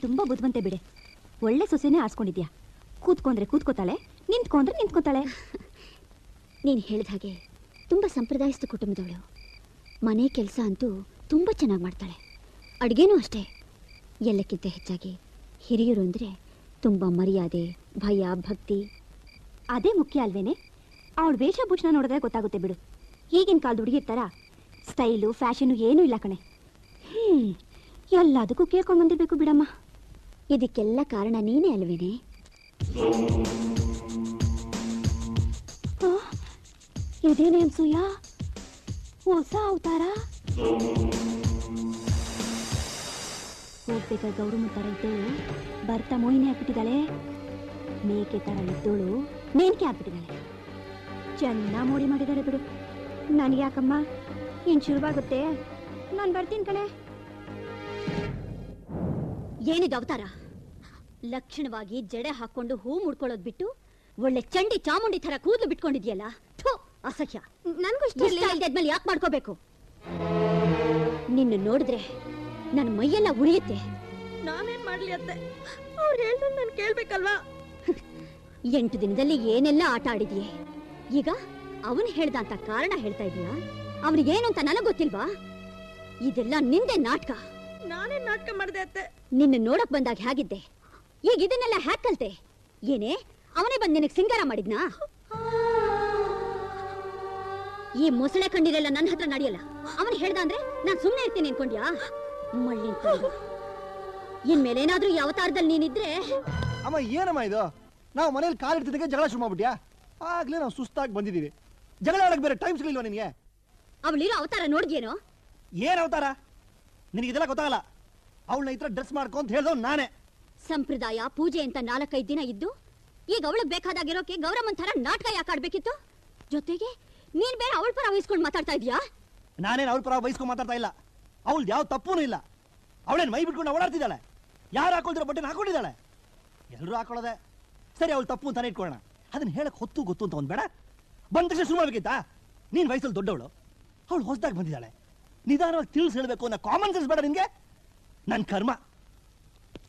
ತುಂಬಾ ಬುದ್ಧಿವಂತೆ ಬಿಡೆ ಒಳ್ಳೆ ಸೊಸೆನೇ ಆರಿಸ್ಕೊಂಡಿದ್ಯಾ ಕೂತ್ಕೊಂಡ್ರೆ ಕೂತ್ಕೋತಾಳೆ ನಿಂತ್ಕೊಂಡ್ರೆ ನಿಂತ್ಕೋತಾಳೆ ನೀನು ಹೇಳಿದ ಹಾಗೆ ತುಂಬ ಸಂಪ್ರದಾಯಸ್ಥ ಕುಟುಂಬದವಳು ಮನೆ ಕೆಲಸ ಅಂತೂ ತುಂಬ ಚೆನ್ನಾಗಿ ಮಾಡ್ತಾಳೆ ಅಡುಗೆನೂ ಅಷ್ಟೇ ಎಲ್ಲಕ್ಕಿಂತ ಹೆಚ್ಚಾಗಿ ಹಿರಿಯರು ಅಂದರೆ ತುಂಬ ಮರ್ಯಾದೆ ಭಯ ಭಕ್ತಿ ಅದೇ ಮುಖ್ಯ ಅಲ್ವೇನೆ ಅವಳ ವೇಷಭೂಷಣ ನೋಡಿದ್ರೆ ಗೊತ್ತಾಗುತ್ತೆ ಬಿಡು ಈಗಿನ ಕಾಲದ ಹುಡುಗಿರ್ ಥರ ಸ್ಟೈಲು ಫ್ಯಾಷನು ಏನೂ ಇಲ್ಲ ಕಣೆ ಹ್ಮ್ ಎಲ್ಲದಕ್ಕೂ ಕೇಳ್ಕೊಂಡು ಬಂದಿರ್ಬೇಕು ಬಿಡಮ್ಮ ಇದಕ್ಕೆಲ್ಲ ಕಾರಣ ನೀನೇ ಅಲ್ವೇನೆ ಆ, ಇದೇನೇ ಅನ್ಸೂಯ ಹೊಸ ಅವತಾರ ಹೋಗ್ಬೇಕಾದ್ರೆ ಗೌರಮ್ಮ ಥರ ಇದ್ದೋಳು ಬರ್ತಾ ಮೋಹಿನಿ ಹಾಕ್ಬಿಟ್ಟಿದ್ದಾಳೆ ಮೇಕೆ ಥರ ಇದ್ದೋಳು ಮೇನ್ಕೆ ಹಾಕ್ಬಿಟ್ಟಿದ್ದಾಳೆ ಚೆನ್ನಾಗಿ ಮೋಡಿ ಮಾಡಿದ್ದಾರೆ ಬಿಡು ನನಗೆ ಯಾಕಮ್ಮ ಇನ್ ಶುರುವಾಗುತ್ತೆ ನಾನು ಬರ್ತೀನಿ ಕಣೆ ಏನಿದು ಅವತಾರ ಲಕ್ಷಣವಾಗಿ ಜಡೆ ಹಾಕೊಂಡು ಹೂ ಮುಡ್ಕೊಳ್ಳೋದ್ ಬಿಟ್ಟು ಒಳ್ಳೆ ಚಂಡಿ ಚಾಮುಂಡಿ ತರ ಕೂದಲು ಬಿಟ್ಕೊಂಡಿದ್ಯಲ್ಲ ಥು, ಅಸಹ್ಯ ನನಗೂ ಇಷ್ಟ ಇಲ್ದಾದ್ಮೇಲೆ ಯಾಕೆ ಮಾಡ್ಕೋಬೇಕು ನಿನ್ನ ನೋಡಿದ್ರೆ ನನ್ನ ಮೈಯೆಲ್ಲ ಉರಿಯುತ್ತೆ ನಾನೇನ್ ಮಾಡ್ಲಿ ಅತ್ತೆ ಅವ್ರು ಹೇಳ್ದಂಗ್ ನಾನು ಕೇಳ್ಬೇಕಲ್ವಾ ಎಂಟು ದಿನದಲ್ಲಿ ಏನೆಲ್ಲ ಆಟ ಆಡಿದ್ಯೆ ಈಗ ಅವನು ಹೇಳ್ದ ಅಂತ ಕಾರಣ ಹೇಳ್ತಾ ಇದೀಯಾ ಅವನಿಗೇನು ಅಂತ ನನಗ್ ಗೊತ್ತಿಲ್ವಾ ಇದೆಲ್ಲ ನಿಂದೆ ನಾಟಕ ನಾನೇನ್ ನಾಟಕ ಮಾಡ್ದೆ ಅತ್ತೆ ನಿನ್ನ ನೋಡಕ್ ಬಂದಾಗ ಹೇಗಿದ್ದೆ ಈಗ ಇದನ್ನೆಲ್ಲ ಹ್ಯಾಕ್ ಕಲ್ತೆ ಏನೇ ಅವನೇ ಬಂದ್ ನಿನಗ್ ಸಿಂಗಾರ ಮಾಡಿದ್ನಾ ಈ ಮೊಸಳೆ ಕಣ್ಣೀರೆಲ್ಲ ನನ್ನ ಹತ್ರ ನಡೆಯಲ್ಲ ಅವನು ಹೇಳ್ದ ಅಂದ್ರೆ ನಾನ್ ಸುಮ್ನೆ ಇರ್ತೀನಿ ಅನ್ಕೊಂಡ್ಯಾ ಮಳ್ಳಿನ್ ತಂದು ಇನ್ಮೇಲೆ ಏನಾದ್ರೂ ಈ ಅವತಾರದಲ್ಲಿ ನೀನಿದ್ರೆ ಅಮ್ಮ ಏನಮ್ಮ ಇದು ನಾವು ಮನೇಲಿ ಕಾಲಿಡ್ತಿದ್ದಕ್ಕೆ ಜಗಳ ಶುರು ಮಾಡ್ಬಿಟ್ಯಾ ಆಗ್ಲೇ ನಾವು ಸುಸ್ತಾಗಿ ಬಂದಿದ್ದೀವಿ ಜಗಳ ಆಡಕ್ ಬೇರೆ ಟೈಮ್ ಸಿಗಲಿಲ್ವಾ ನಿನಗೆ ಅವಳಿರೋ ಅವತಾರ ನೋಡ್ದ್ಯೇನೋ ಏನ್ ಅವತಾರ ನಿನಗೆ ಇದೆಲ್ಲ ಗೊತ್ತಾಗಲ್ಲ ಅವಳನ್ನ ಈ ಥರ ಡ್ರೆಸ್ ಮಾಡ್ಕೊ ಅಂತ ಹೇಳ್ದವ್ ನಾನೇ ಸಂಪ್ರದಾಯ ಪೂಜೆ ಅಂತ ನಾಲ್ಕೈದು ದಿನ ಇದ್ದು ಈಗ ಅವಳಿಗೆ ಬೇಕಾದಾಗಿರೋಕೆ ಗೌರಮ್ಮನ್ ಥರ ನಾಟಕ ಯಾಕೆ ಆಡ್ಬೇಕಿತ್ತು ಜೊತೆಗೆ ನೀನ್ ಬೇರೆ ಅವಳ ಪರ ವಹಿಸ್ಕೊಂಡು ಮಾತಾಡ್ತಾ ಇದೀಯಾ ನಾನೇನು ಅವ್ಳ ಪರ ಬಯಸ್ಕೊಂಡು ಮಾತಾಡ್ತಾ ಇಲ್ಲ ಅವಳ್ದು ಯಾವ ತಪ್ಪೂ ಇಲ್ಲ ಅವಳೇನು ಮೈ ಬಿಟ್ಕೊಂಡು ಓಡಾಡ್ತಿದ್ದಾಳೆ ಯಾರು ಹಾಕೊಳ್ತಿರೋ ಬಟ್ಟೆನ ಹಾಕೊಂಡಿದ್ದಾಳೆ ಎಲ್ಲರೂ ಹಾಕೊಳ್ಳೋದೆ ಸರಿ ಅವಳು ತಪ್ಪು ಅಂತಾನೆ ಇಟ್ಕೊಳ್ಳೋಣ ಅದನ್ನ ಹೇಳಕ್ ಹೊತ್ತು ಗೊತ್ತು ಅಂತ ಒಂದ್ ಬೇಡ ಬಂದ ತಕ್ಷಣ ಶುರು ಮಾಡ್ಬೇಕಿತ್ತಾ ನೀನ್ ವಯಸ್ಸಲ್ಲಿ ದೊಡ್ಡವಳು ಅವಳು ಹೊಸದಾಗಿ ಬಂದಿದ್ದಾಳೆ ನಿಧಾನವಾಗಿ ತಿಳಿಸ್ ಹೇಳ್ಬೇಕು ಅನ್ನೋ ಕಾಮನ್ ಸೆನ್ಸ್ ಬೇಡ ನಿನ್ಗೆ ನನ್ನ ಕರ್ಮ